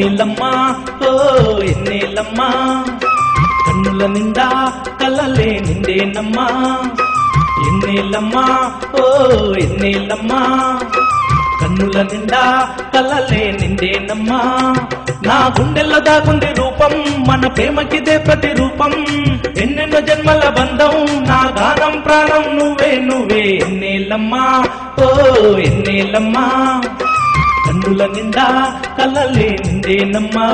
ఎన్నేళ్ళమ్మా ఓ ఎన్నేళ్ళమ్మా కన్నుల నిండా కలలే నిండేనమ్మా ఎన్నేళ్ళమ్మా ఓ ఎన్నేళ్ళమ్మా కన్నుల నిండా కలలే నిండేనమ్మా నా గుండెల్లో దాగుంది రూపం మన ప్రేమకిదే ప్రతి రూపం ఎన్నెన్నో జన్మల బంధం నా గానం ప్రాణం నువ్వే నువ్వే ఎన్నేళ్ళమ్మా ఓ ఎన్నేళ్ళమ్మా కన్నుల నిండా కలలే నిండేనమ్మా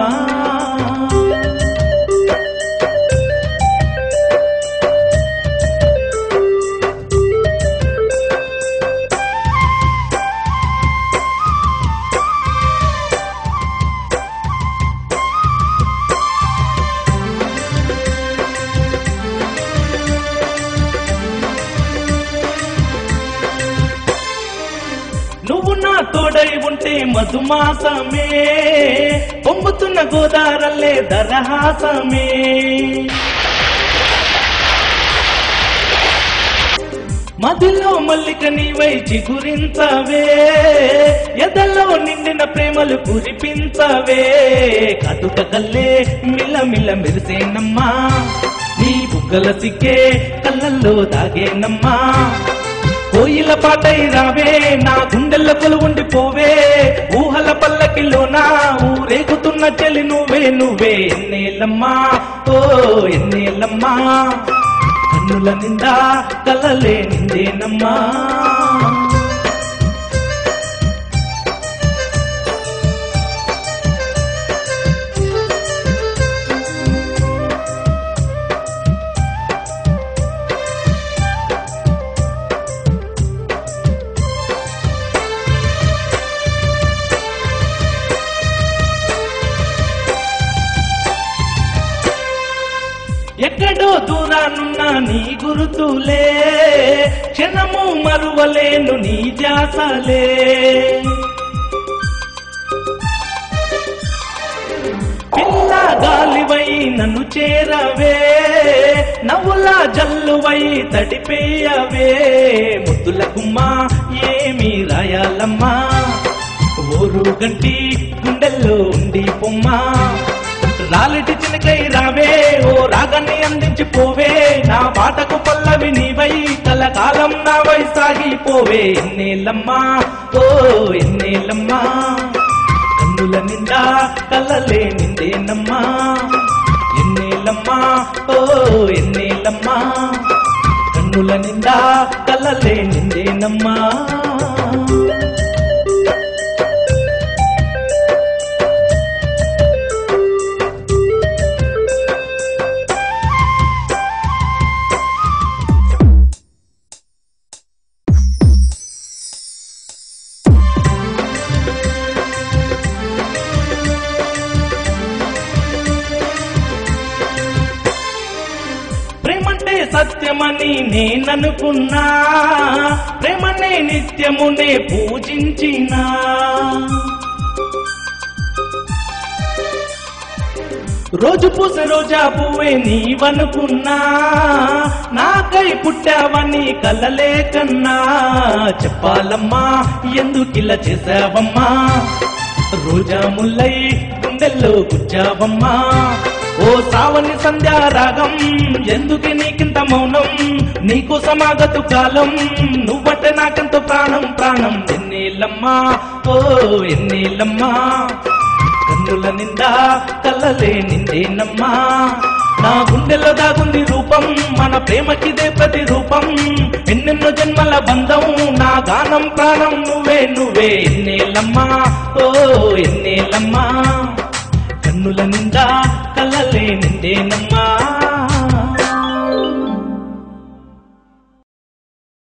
నువ్వు నా తోడై ఉంటే మధుమాసమే పొంగుతున్న గోదారల్లే దరహాసమే మదిలో మల్లిక నీవై చిగురించవే ఎదలో నిండిన ప్రేమలు కురిపించవే కటుక కల్లే మిల్ల మిల్ల మెరిసేనమ్మా నీ బుగ్గల సిక్కే కళ్ళల్లో దాగేనమ్మా కోయిల పాటై రావే నా గుండెల్ల కొలువుండి పోవే ఊహల పల్లకిలోనా ఊరేగుతున్న చెలి నువ్వే నువ్వే ఎన్నేళ్ళమ్మా ఓ ఎన్నేళ్ళమ్మా కన్నుల నిండా కలలే నిండేనమ్మా ఎక్కడో దూరానున్న నీ గురుతులే క్షణము మరువలేను నీ జాసలే పిల్ల గాలివై నన్ను చేరవే నవ్వులా జల్లువై తడిపేయవే ముద్దుల గుమ్మా ఏమి రాయాలమ్మా ఊరు గంటి గుండెల్లో ఉండి పొమ్మా రాలిటి చినకై రావే ఓ రాగాన్ని అందించి పోవే నా పాటకు పల్లవి నీవై కలకాలం నావై సాగిపోవే ఎన్నేళ్ళమ్మా ఓ ఎన్నేళ్ళమ్మా కన్నుల నిండా కలలే నిండేనమ్మా ఎన్నేళ్ళమ్మా ఓ ఎన్నేళ్ళమ్మా కన్నుల నిండా కలలే నిండేనమ్మా ప్రేమంటే సత్యమని నేననుకున్నా ప్రేమనే నిత్యమునే పూజించినా రోజు పూస రోజా పువ్వే నీవనుకున్నా నాకై పుట్టావని కలలే కన్నా చెప్పాలమ్మా ఎందుకిలా చేసావమ్మా రోజా ముల్లై గుండెల్లో గుచ్చావమ్మా ఓ సావని సంధ్యా రాగం ఎందుకు నీకింత మౌనం నీకు సమాగతు కాలం నువ్వంటే నాకెంత ప్రాణం ప్రాణం ఎన్నేళ్ళమ్మా ఓ ఎన్నేళ్ళమ్మా కన్నుల నిండా కళ్ళలే నిండేనమ్మా నా గుండెలో దాగుంది రూపం మన ప్రేమకిదే ప్రతి రూపం ఎన్నెన్నో జన్మల బంధం నా గానం ప్రాణం నువ్వే నువ్వే ఎన్నేళ్ళమ్మా ఓ ఎన్నేళ్ళమ్మా కన్నుల నిండా కళ్ళలే నిండేనమ్మా